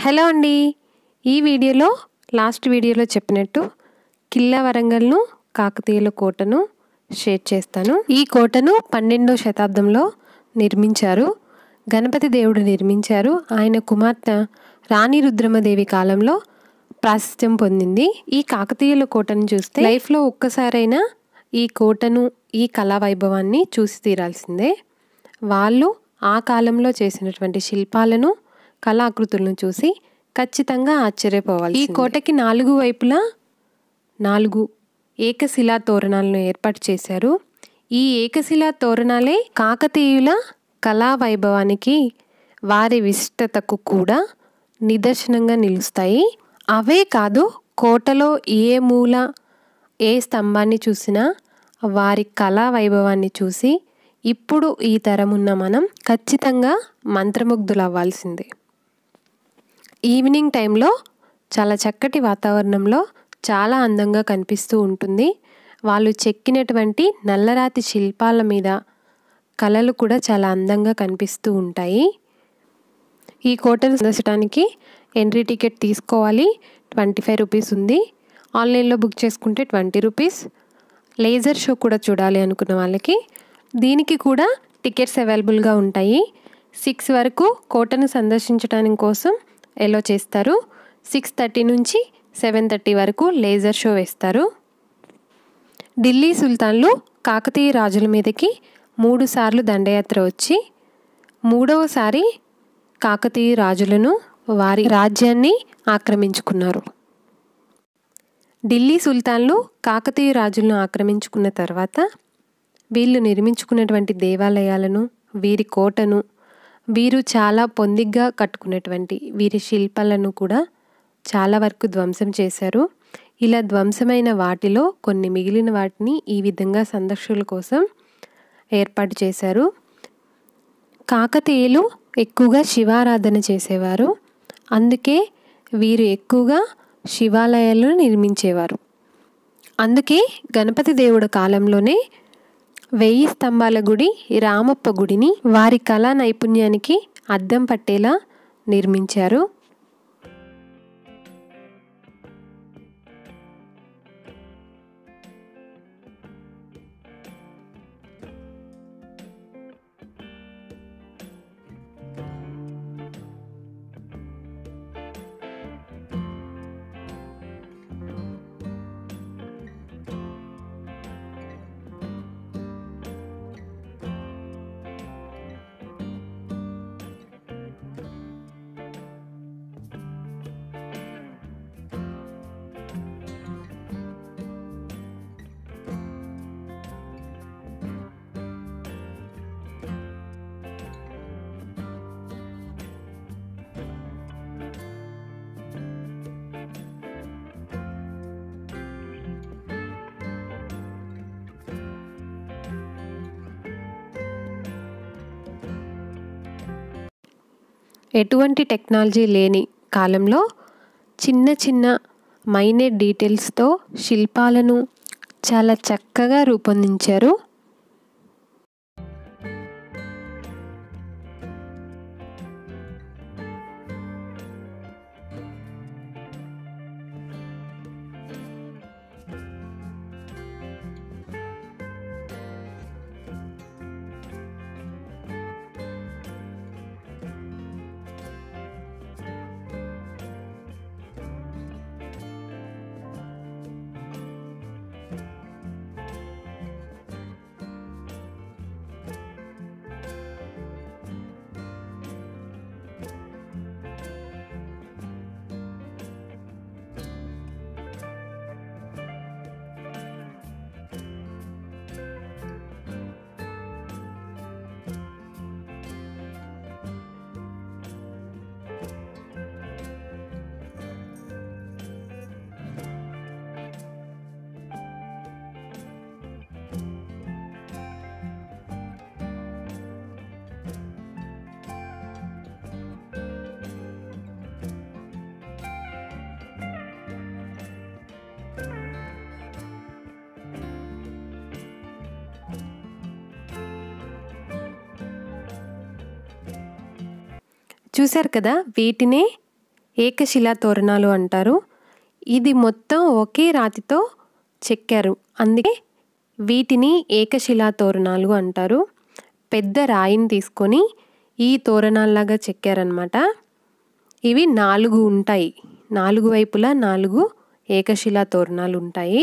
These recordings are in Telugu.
హలో అండి ఈ వీడియోలో లాస్ట్ వీడియోలో చెప్పినట్టు కిల్లా వరంగల్ను కాకతీయుల కోటను షేర్ చేస్తాను ఈ కోటను పన్నెండో శతాబ్దంలో నిర్మించారు గణపతి దేవుడు నిర్మించారు ఆయన కుమార్తె రాణి రుద్రమదేవి కాలంలో ప్రాశస్త్యం పొందింది ఈ కాకతీయుల కోటను చూస్తే లైఫ్లో ఒక్కసారైనా ఈ కోటను ఈ కళా వైభవాన్ని చూసి తీరాల్సిందే వాళ్ళు ఆ కాలంలో చేసినటువంటి శిల్పాలను కళాకృతులను చూసి ఖచ్చితంగా ఆశ్చర్యపోవాలి ఈ కోటకి నాలుగు వైపులా నాలుగు ఏకశిలా తోరణాలను ఏర్పాటు చేశారు ఈ ఏకశిలా తోరణాలే కాకతీయుల కళా వైభవానికి వారి విశిష్టతకు కూడా నిదర్శనంగా నిలుస్తాయి అవే కాదు కోటలో ఏ మూల ఏ స్తంభాన్ని చూసినా వారి కళా వైభవాన్ని చూసి ఇప్పుడు ఈ తరం ఉన్న మనం ఖచ్చితంగా మంత్రముగ్ధులు అవ్వాల్సిందే ఈవినింగ్ టైంలో చాలా చక్కటి వాతావరణంలో చాలా అందంగా కనిపిస్తూ ఉంటుంది వాళ్ళు చెక్కినటువంటి నల్లరాతి శిల్పాల మీద కళలు కూడా చాలా అందంగా కనిపిస్తూ ఉంటాయి ఈ కోటను సందర్శించడానికి ఎంట్రీ టికెట్ తీసుకోవాలి ట్వంటీ ఫైవ్ రూపీస్ ఉంది ఆన్లైన్లో బుక్ చేసుకుంటే ట్వంటీ రూపీస్ లేజర్ షో కూడా చూడాలి అనుకున్న వాళ్ళకి దీనికి కూడా టికెట్స్ అవైలబుల్గా ఉంటాయి సిక్స్ వరకు కోటను సందర్శించడానికి కోసం ఎలో చేస్తారు సిక్స్ థర్టీ నుంచి సెవెన్ థర్టీ వరకు లేజర్ షో వేస్తారు ఢిల్లీ సుల్తాన్లు కాకతీయ రాజుల మీదకి మూడు సార్లు దండయాత్ర వచ్చి మూడవసారి కాకతీయ రాజులను వారి రాజ్యాన్ని ఆక్రమించుకున్నారు ఢిల్లీ సుల్తాన్లు కాకతీయ రాజులను ఆక్రమించుకున్న తర్వాత వీళ్ళు నిర్మించుకున్నటువంటి దేవాలయాలను వీరి కోటను వీరు చాలా పొందిగ్గా కట్టుకున్నటువంటి వీరి శిల్పాలను కూడా చాలా వరకు ధ్వంసం చేశారు ఇలా ధ్వంసమైన వాటిలో కొన్ని మిగిలిన వాటిని ఈ విధంగా సందర్శకుల కోసం ఏర్పాటు చేశారు కాకతీయులు ఎక్కువగా శివారాధన చేసేవారు అందుకే వీరు ఎక్కువగా శివాలయాలను నిర్మించేవారు అందుకే గణపతి దేవుడు కాలంలోనే వెయ్యి స్తంభాల గుడి రామప్ప గుడిని వారి కళా నైపుణ్యానికి అద్దం పట్టేలా నిర్మించారు ఎటువంటి టెక్నాలజీ లేని కాలంలో చిన్న చిన్న మైనేట్ డీటెయిల్స్తో శిల్పాలను చాలా చక్కగా రూపొందించారు చూశారు కదా వీటినే ఏకశిలా తోరణాలు అంటారు ఇది మొత్తం ఒకే రాతితో చెక్కారు అందుకే వీటిని ఏకశిలా తోరణాలు అంటారు పెద్ద రాయిని తీసుకొని ఈ తోరణాల్లాగా చెక్కారనమాట ఇవి నాలుగు ఉంటాయి నాలుగు వైపులా నాలుగు ఏకశిలా తోరణాలు ఉంటాయి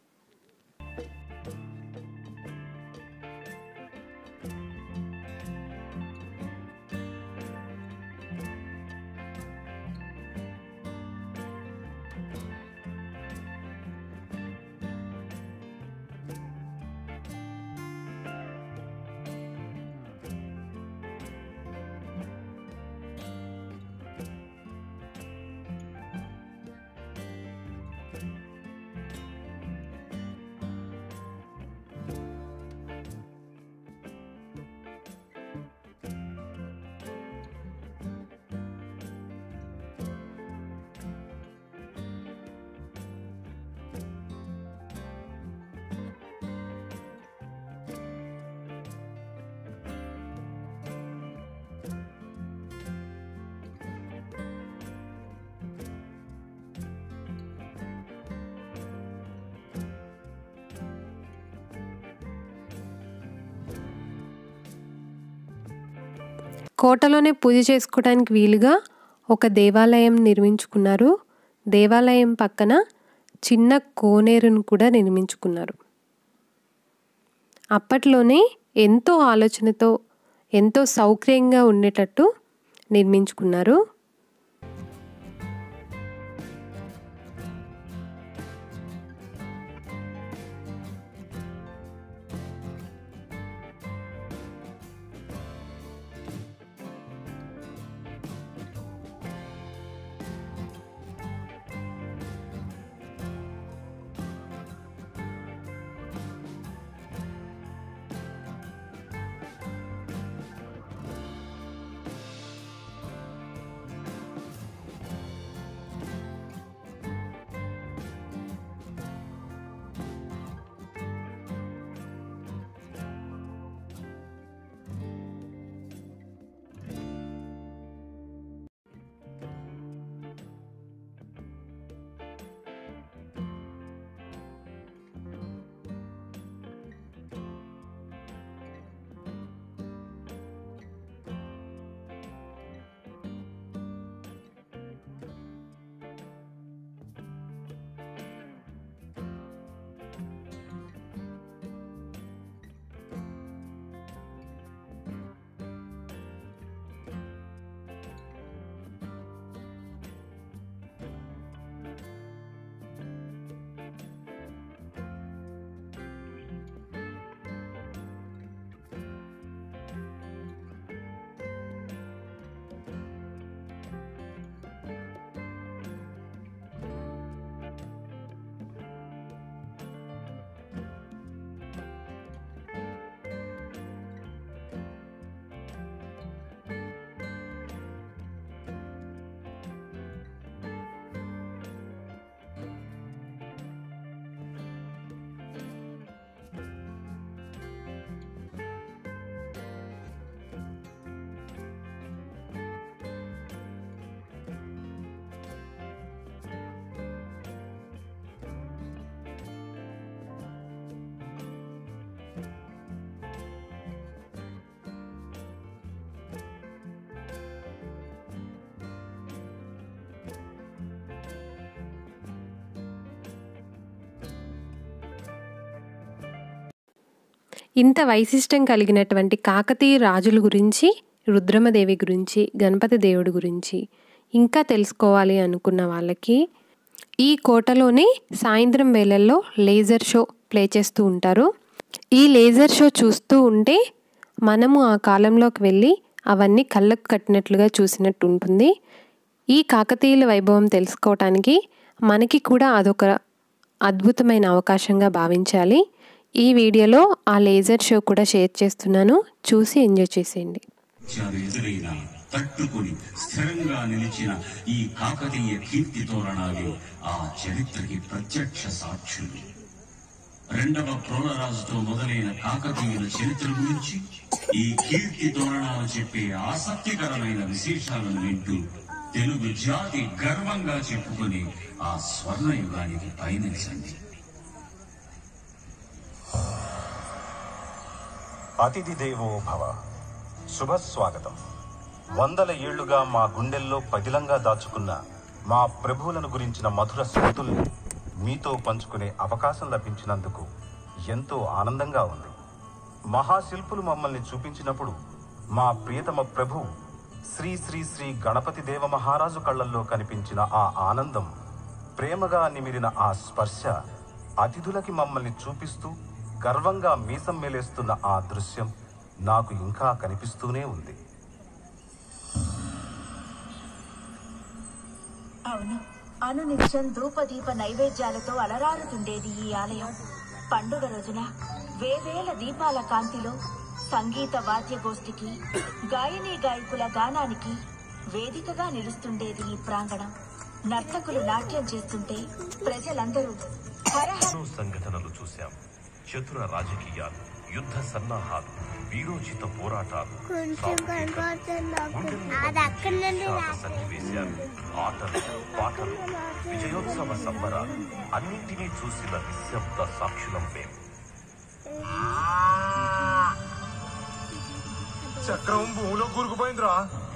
కోటలోనే పూజ చేసుకోవడానికి వీలుగా ఒక దేవాలయం నిర్మించుకున్నారు దేవాలయం పక్కన చిన్న కోనేరును కూడా నిర్మించుకున్నారు అప్పట్లోనే ఎంతో ఆలోచనతో ఎంతో సౌకర్యంగా ఉండేటట్టు నిర్మించుకున్నారు ఇంత వైశిష్టం కలిగినటువంటి కాకతీయ రాజుల గురించి రుద్రమదేవి గురించి గణపతి దేవుడి గురించి ఇంకా తెలుసుకోవాలి అనుకున్న వాళ్ళకి ఈ కోటలోనే సాయంత్రం వేళల్లో లేజర్ షో ప్లే చేస్తూ ఉంటారు ఈ లేజర్ షో చూస్తూ ఉంటే మనము ఆ కాలంలోకి వెళ్ళి అవన్నీ కళ్ళకు కట్టినట్లుగా చూసినట్టు ఉంటుంది ఈ కాకతీయుల వైభవం తెలుసుకోవటానికి మనకి కూడా అదొక అద్భుతమైన అవకాశంగా భావించాలి ఈ వీడియోలో ఆ లేజర్ షో కూడా షేర్ చేస్తున్నాను చూసి ఎంజాయ్ చేసేయండి చాలు ఎదురైన తట్టుకుని స్థిరంగా నిలిచిన ఈ కాకతీయ కీర్తి తోరణాలు ఆ చరిత్రకి ప్రత్యక్ష సాక్షులు రెండవ ప్రోలరాజుతో మొదలైన కాకతీయుల చరిత్ర గురించి ఈ కీర్తి తోరణాలు చెప్పే ఆసక్తికరమైన విశేషాలను వింటూ తెలుగు జాతి గర్వంగా చెప్పుకుని ఆ స్వర్ణయుగానికి పయనించండి అతిథి దేవో భవ శుభ స్వాగతం వందల ఏళ్లుగా మా గుండెల్లో పదిలంగా దాచుకున్న మా ప్రభువులను గురించిన మధుర స్మృతుల్ని మీతో పంచుకునే అవకాశం లభించినందుకు ఎంతో ఆనందంగా ఉంది మహాశిల్పులు మమ్మల్ని చూపించినప్పుడు మా ప్రియతమ ప్రభువు శ్రీ శ్రీ శ్రీ గణపతి దేవ మహారాజు కళ్ళల్లో కనిపించిన ఆ ఆనందం ప్రేమగా నిమిరిన ఆ స్పర్శ అతిథులకి మమ్మల్ని చూపిస్తూ గర్వంగా మీసం మేలేస్తున్న ఆ దృశ్యం నాకు ఇంకా కనిపిస్తూనే ఉంది అవును అనునిత్యం ధూపదీప నైవేద్యాలతో అలరారుతుండేది ఈ ఆలయం పండుగ రోజున వేవేల దీపాల కాంతిలో సంగీత వాద్యగోష్ఠికి గాయనీ గాయకుల గానానికి వేదికగా నిలుస్తుండేది ఈ ప్రాంగణం నర్తకులు నాట్యం చేస్తుంటే ప్రజలందరూ హరహర ఎన్నో సంఘటనలు చూశాం చతుర రాజకీయాలు యుద్ధ సన్నాహాలు వీరోచిత పోరాటాలు కొంచెం కనపడుతుంది అది అక్కడ నుండి విషాద సన్నివేశాలు ఆటలు పాటలు విజయోత్సవ సంబరాలు అన్నింటినీ చూసిన నిశ్శబ్ద సాక్షులం మేము చక్రం భూమిలో కూరుకుపోయిందిరా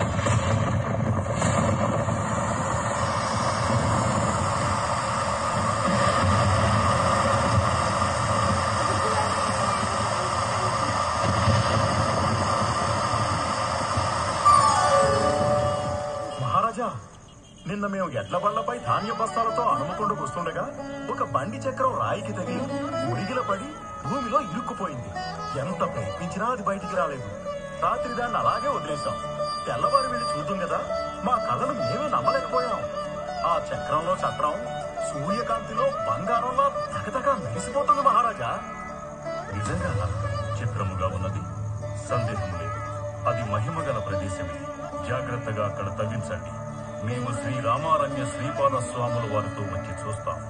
మహారాజా నిన్న మేము ఎడ్ల బళ్లపై ధాన్య బస్తాలతో హనుమకొండ వస్తుండగా ఒక బండి చక్రం రాయికి తగిలి ఉడిగిల పడి భూమిలో ఇరుక్కుపోయింది ఎంత ప్రయత్నించినా అది బయటికి రాలేదు రాత్రి దాన్ని అలాగే వదిలేశాం తెల్లవారు వెళ్ళి చూద్దాం కదా మా కళ్ళను మేమే నమ్మలేకపోయాం ఆ చక్రంలో చక్రం సూర్యకాంతిలో బంగారంలో తగతగా మెరిసిపోతుంది మహారాజా నిజంగా చిత్రముగా ఉన్నది సందేహం లేదు అది మహిమగల ప్రదేశమే జాగ్రత్తగా అక్కడ తవ్వించండి మేము శ్రీ రామారణ్య శ్రీపాద స్వాముల వారితో వచ్చి చూస్తాం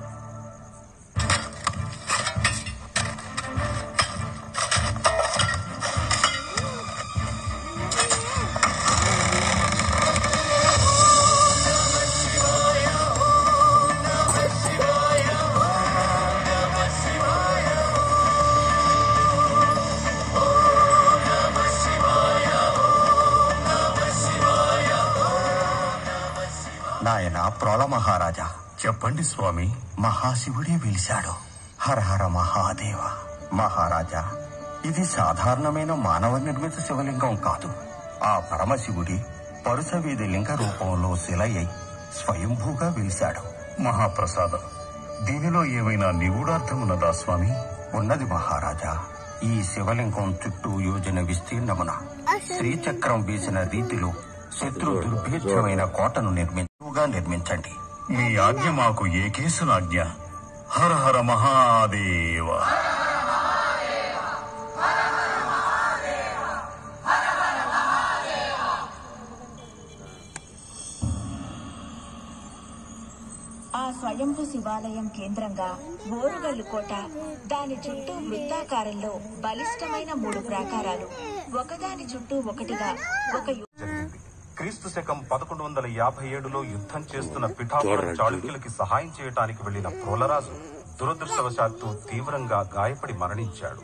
నాయన ప్రోల మహారాజా చెప్పండి స్వామి మహాశివుడే వెలిశాడు హర హర మహాదేవ మహారాజా ఇది సాధారణమైన మానవ నిర్మిత శివలింగం కాదు ఆ పరమశివుడి పరుస వీధి లింగ రూపంలో శిలయ్యి స్వయంభూగా వెలిశాడు మహాప్రసాదం దీనిలో ఏమైనా నిగూఢార్థమున్నదా స్వామి ఉన్నది మహారాజా ఈ శివలింగం చుట్టూ యోజన విస్తీర్ణమున శ్రీచక్రం వేసిన రీతిలో శత్రు దుర్భేద్యమైన కోటను నిర్మించుగా నిర్మించండి మీ ఆజ్ఞ మాకు ఏ కేసునాజ్ఞ హర హర మహాదేవ ఆ స్వయంభు శివాలయం కేంద్రంగా ఓరుగల్లు కోట దాని చుట్టూ వృత్తాకారంలో బలిష్టమైన మూడు ప్రాకారాలు ఒకదాని చుట్టూ ఒకటిగా ఒక యు- జరిగింది క్రీస్తు శకం పదకొండు వందల యాభై ఏడులో యుద్ధం చేస్తున్న పిఠాపురం చాళుక్యులకి సహాయం చేయటానికి వెళ్లిన ప్రోలరాజు దురదృష్టవశాత్తు తీవ్రంగా గాయపడి మరణించాడు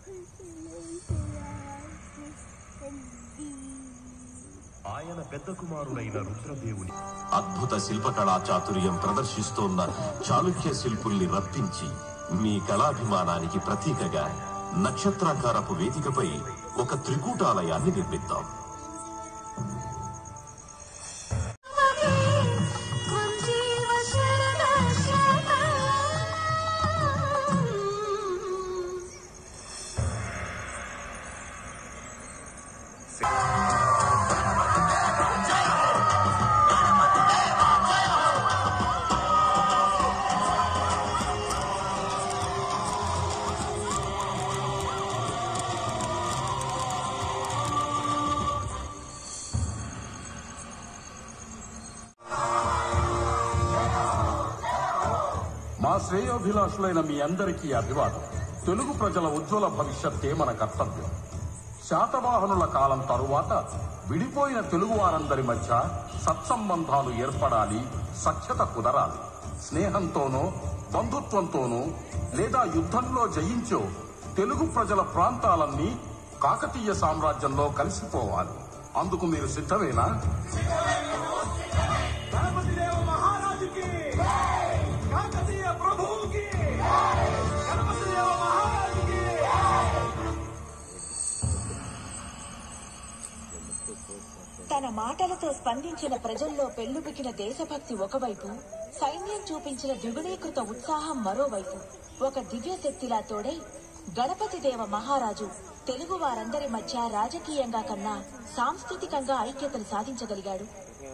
ఆయన పెద్ద కుమారుడైన రుద్రదేవుని అద్భుత శిల్పకళా చాతుర్యం ప్రదర్శిస్తోన్న చాళుక్య శిల్పుల్ని రప్పించి మీ కళాభిమానానికి ప్రతీకగా నక్షత్రాకారపు వేదికపై ఒక త్రికూటాలయాన్ని నిర్మిద్దాం మా శ్రేయోభిలాషులైన మీ అందరికీ అభివాదం తెలుగు ప్రజల ఉజ్వల భవిష్యత్తే మన కర్తవ్యం శాతవాహనుల కాలం తరువాత విడిపోయిన తెలుగు వారందరి మధ్య సత్సంబంధాలు ఏర్పడాలి సఖ్యత కుదరాలి స్నేహంతోనో బంధుత్వంతోనో లేదా యుద్ధంలో జయించో తెలుగు ప్రజల ప్రాంతాలన్నీ కాకతీయ సామ్రాజ్యంలో కలిసిపోవాలి అందుకు మీరు సిద్ధమేనా తన మాటలతో స్పందించిన ప్రజల్లో పెళ్లుబికిన దేశభక్తి ఒకవైపు సైన్యం చూపించిన ద్విగుణీకృత ఉత్సాహం మరోవైపు ఒక దివ్య శక్తిలా తోడై గణపతి దేవ మహారాజు తెలుగు వారందరి మధ్య రాజకీయంగా కన్నా సాంస్కృతికంగా ఐక్యతను సాధించగలిగాడు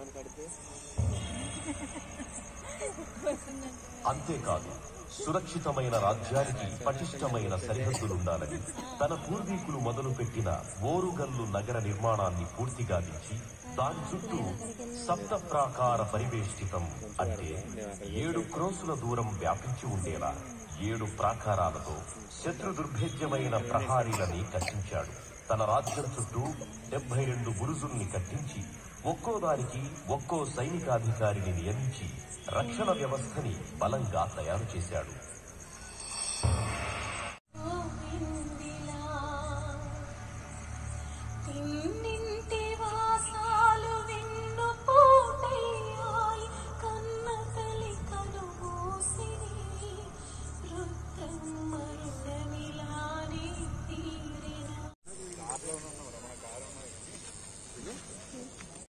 అంతేకాదు సురక్షితమైన రాజ్యానికి పటిష్టమైన సరిహద్దులుండాలని తన పూర్వీకులు మొదలుపెట్టిన ఓరుగల్లు నగర నిర్మాణాన్ని పూర్తి గావించి దాని చుట్టూ సప్త ప్రాకార పరివేష్టితం అంటే ఏడు క్రోసుల దూరం వ్యాపించి ఉండేలా ఏడు ప్రాకారాలతో శత్రు దుర్భేద్యమైన ప్రహారీలని కట్టించాడు తన రాజ్యం చుట్టూ డెబ్బై రెండు బురుజుల్ని కట్టించి ఒక్కో దానికి ఒక్కో సైనికాధికారిని నియమించి రక్షణ వ్యవస్థని బలంగా తయారు చేశాడు